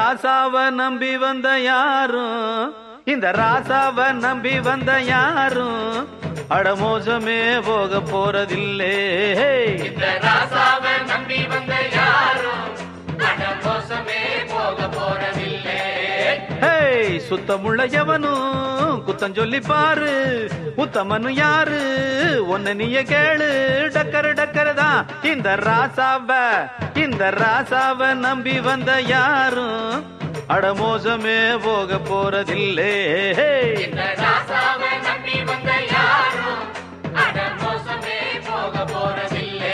ராசாவ நம்பி வந்த யாரும் இந்த ராசாவ நம்பி வந்த யாரும் அடமோசமே போக போறதில்லே இந்த ராசாவை நம்பி வந்த யாரும் அட மோசமே போக போறதில்லை ஹேய் சுத்தமுள்ள எவனும் குத்தம் சொல்லி பாரு உத்தமனு யாரு ஒன்னு நீய கேளு டக்கரு டக்கரு தான் இந்த ராசாவ இந்த ராசாவ நம்பி வந்த யாரும் அடமோசமே போக போறதில்லே இந்த ராசாவை நம்பி வந்த யாரும் அட மோசமே போக போறதில்லை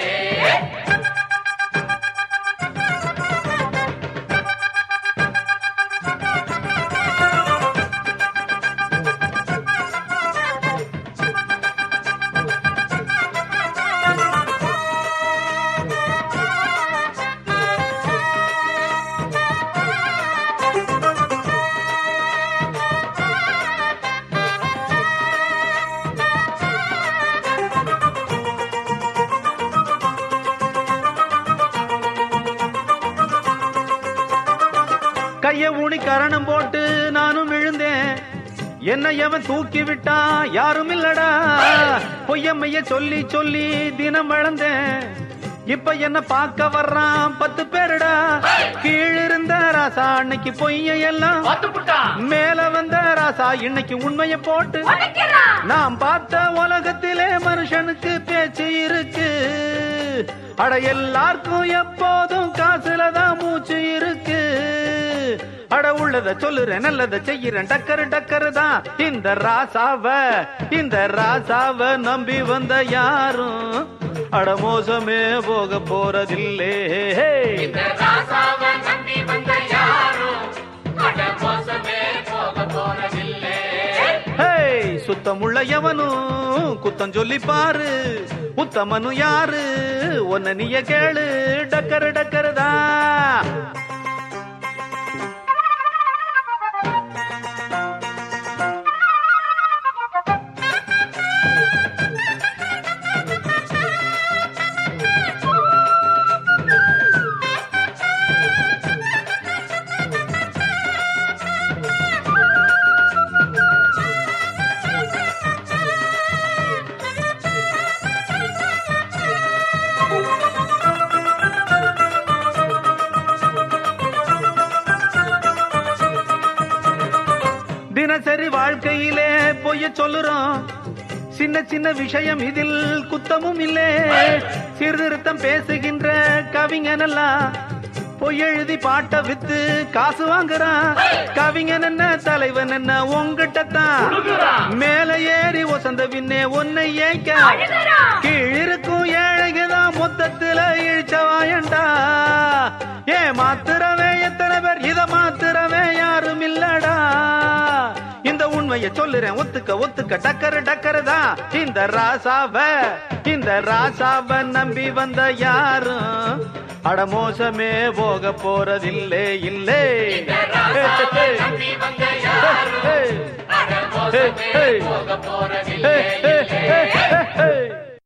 கைய ஊனி கரணம் போட்டு நானும் விழுந்தேன் என்ன எவன் தூக்கி விட்டான் யாரும் இல்லடா பொய்யம்மைய சொல்லி சொல்லி தினம் வளர்ந்தேன் இப்ப என்ன பார்க்க வர்றான் பத்து பேருடா கீழிருந்த ராசா அன்னைக்கு பொய்ய எல்லாம் மேல வந்த ராசா இன்னைக்கு உண்மைய போட்டு நாம் பார்த்த உலகத்திலே மனுஷனுக்கு பேச்சு இருக்கு அட எல்லாருக்கும் எப்போதும் காசுல தான் மூச்சு இருக்கு அட உள்ளத சொல்லுறேன் நல்லத செய்யறேன் டக்கரு டக்கரு தான் இந்த ராசாவ இந்த ராசாவ நம்பி வந்த யாரும் அட மோசமே போக போறதில்லே இந்த ராசாவை நம்பி வந்த யாரும் அட மோசமே போக போறதில்லை ஹேய் சுத்தமுள்ள எவனும் குத்தம் சொல்லி பாரு உத்தமனு யாரு ஒன்ன நீய கேளு டக்கரு டக்கரு தான் தினசரி வாழ்க்கையிலே பொய்ய சொல்லுறோம் சின்ன சின்ன விஷயம் இதில் குத்தமும் இல்லே சீர்திருத்தம் பேசுகின்ற கவிஞனெல்லாம் பொய் எழுதி பாட்ட வித்து காசு வாங்குறான் கவிஞன் என்ன தலைவன் என்ன உங்ககிட்ட தான் மேல ஏறி வசந்த பின்னே உன்னை ஏய்க்க கீழிருக்கும் ஏழைக்குதான் மொத்தத்துல இழிச்ச வாயண்டா ஏ மாத்திரவே எத்தனை பேர் இத மாத்திரவே யாரும் இல்லடா இந்த உண்மைய சொல்லுறேன் ஒத்துக்க ஒத்துக்க டக்கரு டக்கரு தான் இந்த ராசாவ இந்த ராசாவ நம்பி வந்த யாரும் அட மோசமே போக போறதில்லே இல்லே இந்த ராசாவை நம்பி வந்த யாரும் அட மோசமே போக போறதில்லை